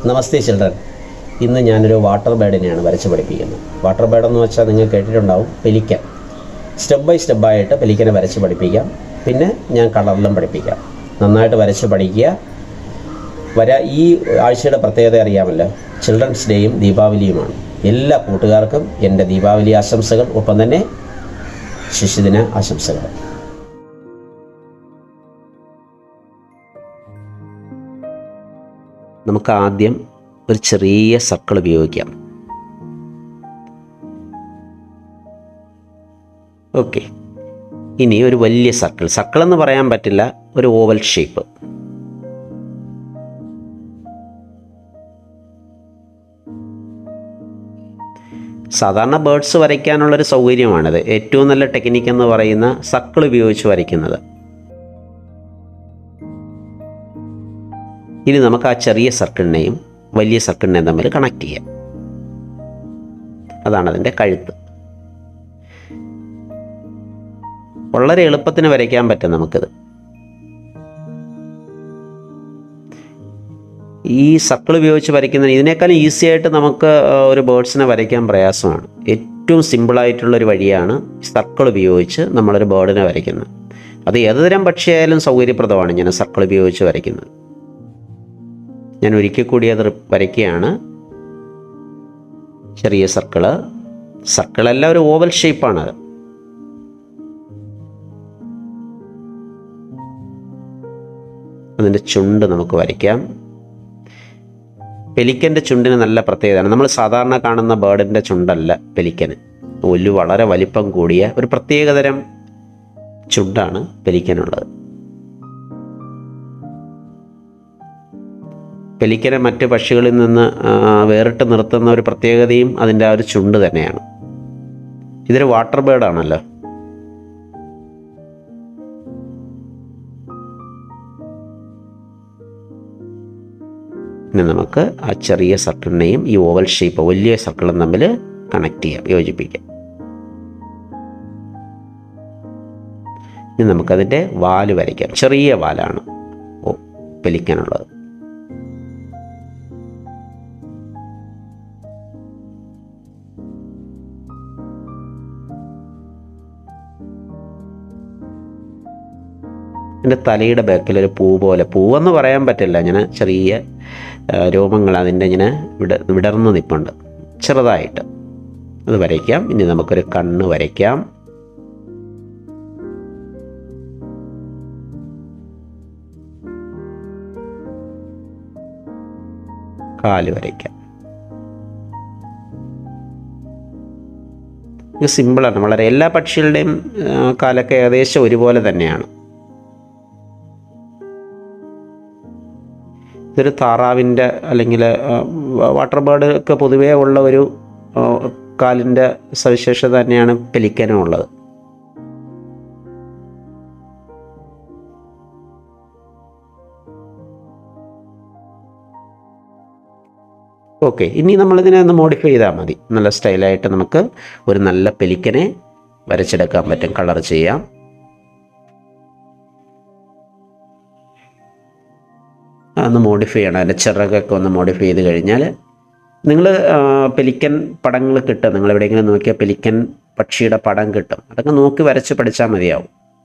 നമസ്തേ children ഇന്ന് ഞാനൊരു water ബേഡിനെയാണ് വരച്ച് പഠിപ്പിക്കുന്നത് വാട്ടർ ബേഡ് എന്ന് വെച്ചാൽ നിങ്ങൾ കേട്ടിട്ടുണ്ടാവും പെലിക്കൻ സ്റ്റെപ്പ് ബൈ സ്റ്റെപ്പായിട്ട് പെലിക്കനെ വരച്ച് പഠിപ്പിക്കാം പിന്നെ ഞാൻ കളറിലും പഠിപ്പിക്കാം നന്നായിട്ട് വരച്ച് പഠിക്കുക വര ഈ ആഴ്ചയുടെ പ്രത്യേകത അറിയാമല്ലോ ചിൽഡ്രൻസ് ഡേയും ദീപാവലിയുമാണ് എല്ലാ കൂട്ടുകാർക്കും എൻ്റെ ദീപാവലി ആശംസകൾ ഒപ്പം തന്നെ ശിശുദിന ആശംസകൾ നമുക്ക് ആദ്യം ഒരു ചെറിയ സർക്കിൾ ഉപയോഗിക്കാം ഓക്കെ ഇനി ഒരു വലിയ സർക്കിൾ സർക്കിൾ എന്ന് പറയാൻ പറ്റില്ല ഒരു ഓവൽ ഷേപ്പ് സാധാരണ ബേർഡ്സ് വരയ്ക്കാനുള്ളൊരു സൗകര്യമാണിത് ഏറ്റവും നല്ല ടെക്നിക്ക് എന്ന് പറയുന്ന സർക്കിൾ ഉപയോഗിച്ച് വരയ്ക്കുന്നത് ഇനി നമുക്ക് ആ ചെറിയ സർക്കിളിനെയും വലിയ സർക്കിളിനെയും തമ്മിൽ കണക്ട് ചെയ്യാം അതാണ് അതിൻ്റെ കഴുത്ത് വളരെ എളുപ്പത്തിന് വരയ്ക്കാൻ പറ്റും നമുക്കിത് ഈ സർക്കിൾ ഉപയോഗിച്ച് വരയ്ക്കുന്നതിന് ഇതിനേക്കാളും ഈസി ആയിട്ട് നമുക്ക് ആ, ഒരു ബേർഡ്സിനെ വരയ്ക്കാൻ പ്രയാസമാണ് ഏറ്റവും സിമ്പിളായിട്ടുള്ളൊരു വഴിയാണ് സർക്കിൾ ഉപയോഗിച്ച് നമ്മളൊരു ബേർഡിനെ വരയ്ക്കുന്നത് അത് ഏതുതരം പക്ഷിയായാലും സൗകര്യപ്രദമാണ് ഞാൻ സർക്കിൾ ഉപയോഗിച്ച് വരയ്ക്കുന്നത് ഞാൻ ഒരിക്കൽ കൂടി അത് റി- വരയ്ക്കുകയാണ് ചെറിയ സർക്കിള് സർക്കിളല്ല ഒരു ഓവൽ ഷേപ്പാണത് അതിൻ്റെ ചുണ്ട് നമുക്ക് വരയ്ക്കാം പെലിക്കൻ്റെ ചുണ്ടിന് നല്ല പ്രത്യേകതയാണ് നമ്മൾ സാധാരണ കാണുന്ന ബേർഡിൻ്റെ ചുണ്ടല്ല പെലിക്കന് ഒല്ലു വളരെ വലിപ്പം കൂടിയ ഒരു പ്രത്യേകതരം ചുണ്ടാണ് പെലിക്കനുള്ളത് പെലിക്കനെ മറ്റ് പക്ഷികളിൽ നിന്ന് ആ, വേറിട്ട് നിർത്തുന്ന ഒരു പ്രത്യേകതയും അതിൻ്റെ ആ ഒരു ചുണ്ട് തന്നെയാണ് ഇതൊരു വാട്ടർ ബേർഡാണല്ലോ ഇനി നമുക്ക് ആ ചെറിയ സർക്കിളിനെയും ഈ ഓവൽ ഷേപ്പ് വലിയ സർക്കിളും തമ്മിൽ കണക്ട് ചെയ്യാം യോജിപ്പിക്കാം ഇനി നമുക്കതിൻ്റെ വാല് വരയ്ക്കാം ചെറിയ വാലാണ് ഓ പെലിക്കാനുള്ളത് എൻ്റെ തലയുടെ ബാക്കിൽ ഒരു പൂ പോലെ പൂവെന്ന് പറയാൻ പറ്റില്ല ഇങ്ങനെ ചെറിയ ആ, രോമങ്ങൾ അതിൻ്റെ ഇങ്ങനെ വിട വിടർന്ന് നിൽപ്പുണ്ട് ചെറുതായിട്ട് അത് വരയ്ക്കാം ഇനി നമുക്കൊരു കണ്ണ് വരയ്ക്കാം കാല് വരയ്ക്കാം ഇത് സിമ്പിളാണ് വളരെ എല്ലാ പക്ഷികളുടെയും ആ, കാലൊക്കെ ഏകദേശം ഒരുപോലെ തന്നെയാണ് ഇതൊരു താറാവിൻ്റെ അല്ലെങ്കിൽ വാട്ടർ ബേർഡ് ഒക്കെ പൊതുവേ ഉള്ള ഒരു ആ, കാലിൻ്റെ സവിശേഷത തന്നെയാണ് പെലിക്കനും ഉള്ളത് ഓക്കെ ഇനി നമ്മളിതിനെ ഒന്ന് മോഡിഫൈ ചെയ്താൽ മതി നല്ല സ്റ്റൈലായിട്ട് നമുക്ക് ഒരു നല്ല പെലിക്കനെ വരച്ചെടുക്കാൻ പറ്റും കളർ ചെയ്യാം ഒന്ന് മോഡിഫൈ ചെയ്യണം അതിൻ്റെ ചിറകൊക്കെ ഒന്ന് മോഡിഫൈ ചെയ്ത് കഴിഞ്ഞാൽ നിങ്ങൾ പെലിക്കൻ പടങ്ങൾ കിട്ടും നിങ്ങൾ എവിടെയെങ്കിലും നോക്കിയാൽ പെലിക്കൻ പക്ഷിയുടെ പടം കിട്ടും അതൊക്കെ നോക്കി വരച്ച് പഠിച്ചാൽ മതിയാവും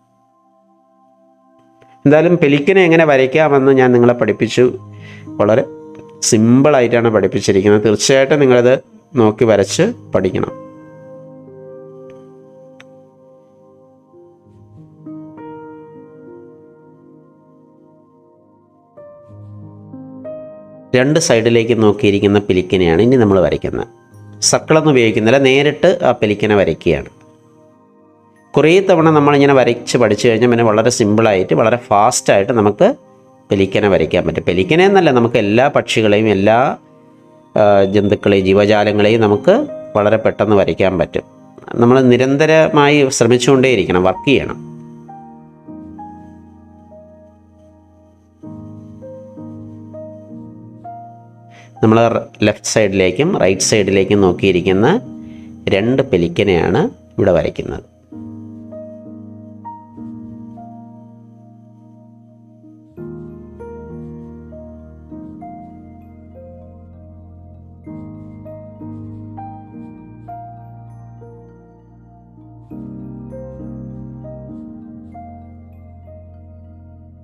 എന്തായാലും പെലിക്കനെ എങ്ങനെ വരയ്ക്കാമെന്ന് ഞാൻ നിങ്ങളെ പഠിപ്പിച്ചു വളരെ സിമ്പിളായിട്ടാണ് പഠിപ്പിച്ചിരിക്കുന്നത് തീർച്ചയായിട്ടും നിങ്ങളത് നോക്കി വരച്ച് പഠിക്കണം രണ്ട് സൈഡിലേക്ക് നോക്കിയിരിക്കുന്ന പെലിക്കനെയാണ് ഇനി നമ്മൾ വരയ്ക്കുന്നത് സർക്കിളൊന്നും ഉപയോഗിക്കുന്നില്ല നേരിട്ട് ആ പെലിക്കനെ വരയ്ക്കുകയാണ് കുറേ തവണ നമ്മളിങ്ങനെ വരച്ച് പഠിച്ചു കഴിഞ്ഞാൽ പിന്നെ വളരെ സിമ്പിളായിട്ട് വളരെ ഫാസ്റ്റായിട്ട് നമുക്ക് പെലിക്കനെ വരയ്ക്കാൻ പറ്റും പെലിക്കനെ എന്നല്ല നമുക്ക് എല്ലാ പക്ഷികളെയും എല്ലാ ആ, ജന്തുക്കളെയും ജീവജാലങ്ങളെയും നമുക്ക് വളരെ പെട്ടെന്ന് വരയ്ക്കാൻ പറ്റും നമ്മൾ നിരന്തരമായി ശ്രമിച്ചുകൊണ്ടേയിരിക്കണം വർക്ക് ചെയ്യണം നമ്മൾ ലെഫ്റ്റ് സൈഡിലേക്കും റൈറ്റ് സൈഡിലേക്കും നോക്കിയിരിക്കുന്ന രണ്ട് പെലിക്കനെയാണ് ഇവിടെ വരയ്ക്കുന്നത്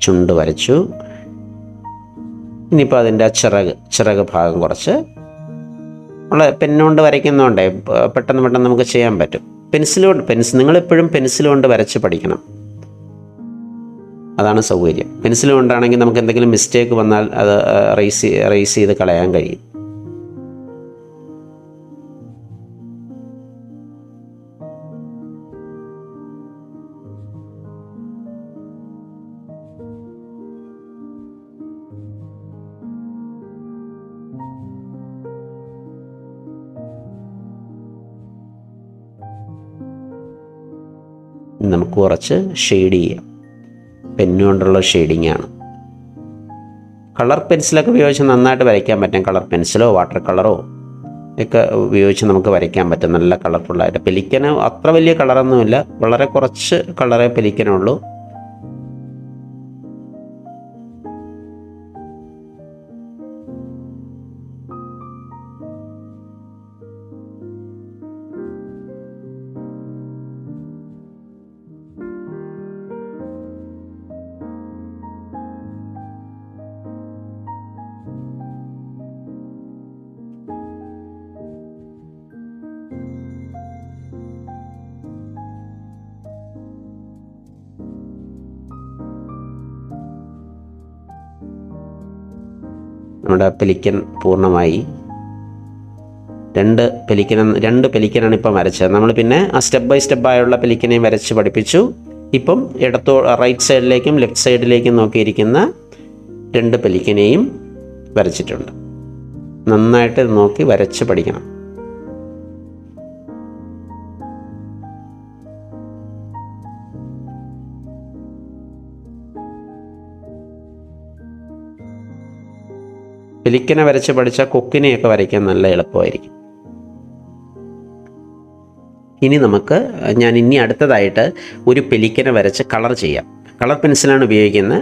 ചുണ്ട് വരച്ചു ഇനിയിപ്പോൾ അതിൻ്റെ ആ ചിറക് ചിറക് ഭാഗം കുറച്ച് നമ്മൾ പെന്നുകൊണ്ട് വരയ്ക്കുന്നതുകൊണ്ടേ പ- പെട്ടെന്ന് പെട്ടെന്ന് നമുക്ക് ചെയ്യാൻ പറ്റും പെൻസിൽ കൊണ്ട് പെൻസിൽ നിങ്ങളെപ്പോഴും പെൻസിൽ കൊണ്ട് വരച്ച് പഠിക്കണം അതാണ് സൗകര്യം പെൻസിൽ കൊണ്ടാണെങ്കിൽ നമുക്ക് എന്തെങ്കിലും മിസ്റ്റേക്ക് വന്നാൽ അത് റേസ് റേസ് ചെയ്ത് കളയാൻ കഴിയും നമുക്ക് കുറച്ച് ഷെയ്ഡ് ചെയ്യാം പെന്നുകൊണ്ടുള്ള ഷെയ്ഡിങ് ആണ് കളർ പെൻസിലൊക്കെ ഉപയോഗിച്ച് നന്നായിട്ട് വരയ്ക്കാൻ പറ്റും കളർ പെൻസിലോ വാട്ടർ കളറോ ഒക്കെ ഉപയോഗിച്ച് നമുക്ക് വരയ്ക്കാൻ പറ്റും നല്ല കളർഫുള്ളായിട്ട് പെലിക്കന് അത്ര വലിയ കളറൊന്നുമില്ല വളരെ കുറച്ച് കളറേ പെലിക്കനുള്ളൂ നമ്മുടെ പെലിക്കൻ പൂർണ്ണമായി രണ്ട് പെലിക്കൻ രണ്ട് പെലിക്കനാണ് ഇപ്പം വരച്ചത് നമ്മൾ പിന്നെ ആ സ്റ്റെപ്പ് ബൈ സ്റ്റെപ്പായുള്ള പെലിക്കനെയും വരച്ച് പഠിപ്പിച്ചു ഇപ്പം ഇടത്തോ റൈറ്റ് സൈഡിലേക്കും ലെഫ്റ്റ് സൈഡിലേക്കും നോക്കിയിരിക്കുന്ന രണ്ട് പെലിക്കനെയും വരച്ചിട്ടുണ്ട് നന്നായിട്ട് ഇത് നോക്കി വരച്ച് പഠിക്കണം പെലിക്കനെ വരച്ച് പഠിച്ചാൽ കൊക്കിനെയൊക്കെ വരയ്ക്കാൻ നല്ല എളുപ്പമായിരിക്കും ഇനി നമുക്ക് ഞാൻ ഇനി അടുത്തതായിട്ട് ഒരു പെലിക്കനെ വരച്ച് കളർ ചെയ്യാം കളർ പെൻസിലാണ് ഉപയോഗിക്കുന്നത്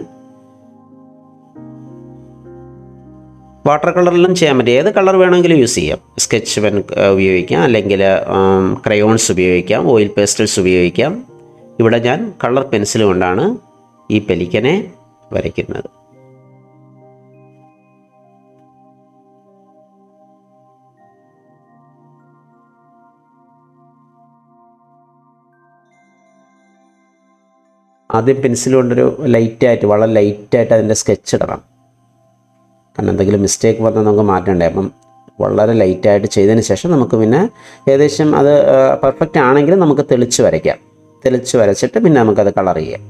വാട്ടർ കളറിലും ചെയ്യാൻ പറ്റും ഏത് കളർ വേണമെങ്കിലും യൂസ് ചെയ്യാം സ്കെച്ച് പെൻ ഉപയോഗിക്കാം അല്ലെങ്കിൽ ക്രയോൺസ് ഉപയോഗിക്കാം ഓയിൽ പേസ്റ്റൽസ് ഉപയോഗിക്കാം ഇവിടെ ഞാൻ കളർ പെൻസിൽ കൊണ്ടാണ് ഈ പെലിക്കനെ വരയ്ക്കുന്നത് ആദ്യം പെൻസിൽ കൊണ്ടൊരു ലൈറ്റായിട്ട് വളരെ ലൈറ്റായിട്ട് അതിൻ്റെ സ്കെച്ച് ഇടണം കാരണം എന്തെങ്കിലും മിസ്റ്റേക്ക് വന്നാൽ നമുക്ക് മാറ്റണ്ടേ അപ്പം വളരെ ലൈറ്റായിട്ട് ചെയ്തതിന് ശേഷം നമുക്ക് പിന്നെ ഏകദേശം അത് പെർഫെക്റ്റ് ആണെങ്കിൽ നമുക്ക് തെളിച്ച് വരയ്ക്കാം തെളിച്ച് വരച്ചിട്ട് പിന്നെ നമുക്കത് കളർ ചെയ്യാം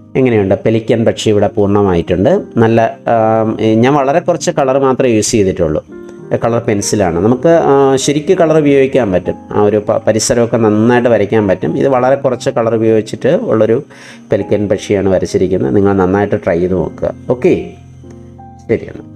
എങ്ങനെയുണ്ട് പെലിക്കൻ പക്ഷി ഇവിടെ പൂർണ്ണമായിട്ടുണ്ട് നല്ല ആം, ഞാൻ വളരെ കുറച്ച് കളർ മാത്രമേ യൂസ് ചെയ്തിട്ടുള്ളൂ കളർ പെൻസിലാണ് നമുക്ക് ആ, ശരിക്ക് കളർ ഉപയോഗിക്കാൻ പറ്റും ആ ഒരു പ- പരിസരമൊക്കെ നന്നായിട്ട് വരയ്ക്കാൻ പറ്റും ഇത് വളരെ കുറച്ച് കളർ ഉപയോഗിച്ചിട്ട് ഉള്ളൊരു പെലിക്കൻ പക്ഷിയാണ് വരച്ചിരിക്കുന്നത് നിങ്ങൾ നന്നായിട്ട് ട്രൈ ചെയ്ത് നോക്കുക ഓക്കെ ശരിയാണ്